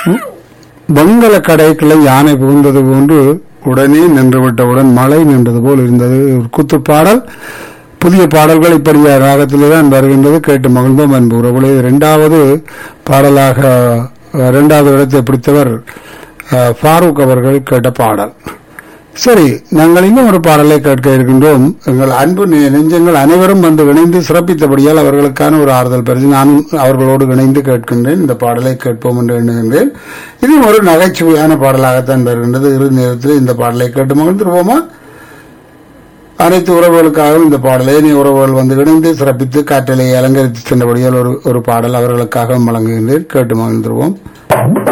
வெங்கல கடைக்குள்ள யானை புகுந்தது போன்று உடனே நின்றுவிட்டவுடன் மழை நின்றது போல் இருந்தது ஒரு குத்து பாடல் புதிய பாடல்கள் இப்படிய ராகத்திலே தான் வருகின்றது கேட்டு மகிழ்ந்தோம் அன்பு உறவுகளே இரண்டாவது பாடலாக அஹ், இரண்டாவது இடத்தை பிடித்தவர் அஹ், ஃபாரூக் அவர்கள் கேட்ட பாடல் சரி நாங்கள் இன்னும் ஒரு பாடலை கேட்க இருக்கின்றோம் எங்கள் அன்பு நெ- நெஞ்சங்கள் அனைவரும் வந்து இணைந்து சிறப்பித்தபடியால் அவர்களுக்கான ஒரு ஆறுதல் பரிசு நானும் அவர்களோடு இணைந்து கேட்கின்றேன் இந்த பாடலை கேட்போம் என்று எண்ணுகின்றேன் இது ஒரு நகைச்சுவையான பாடலாகத்தான் வருகின்றது இரு நேரத்தில் இந்த பாடலை கேட்டு மகிழ்ந்துருவோமா அனைத்து உறவுகளுக்காகவும் இந்த பாடலை நீ உறவுகள் வந்து இணைந்து சிறப்பித்து காற்றலை அலங்கரித்து சென்றபடியால் ஒரு ஒரு பாடல் அவர்களுக்காக வழங்குகின்றேன் கேட்டு மகிழ்ந்துருவோம்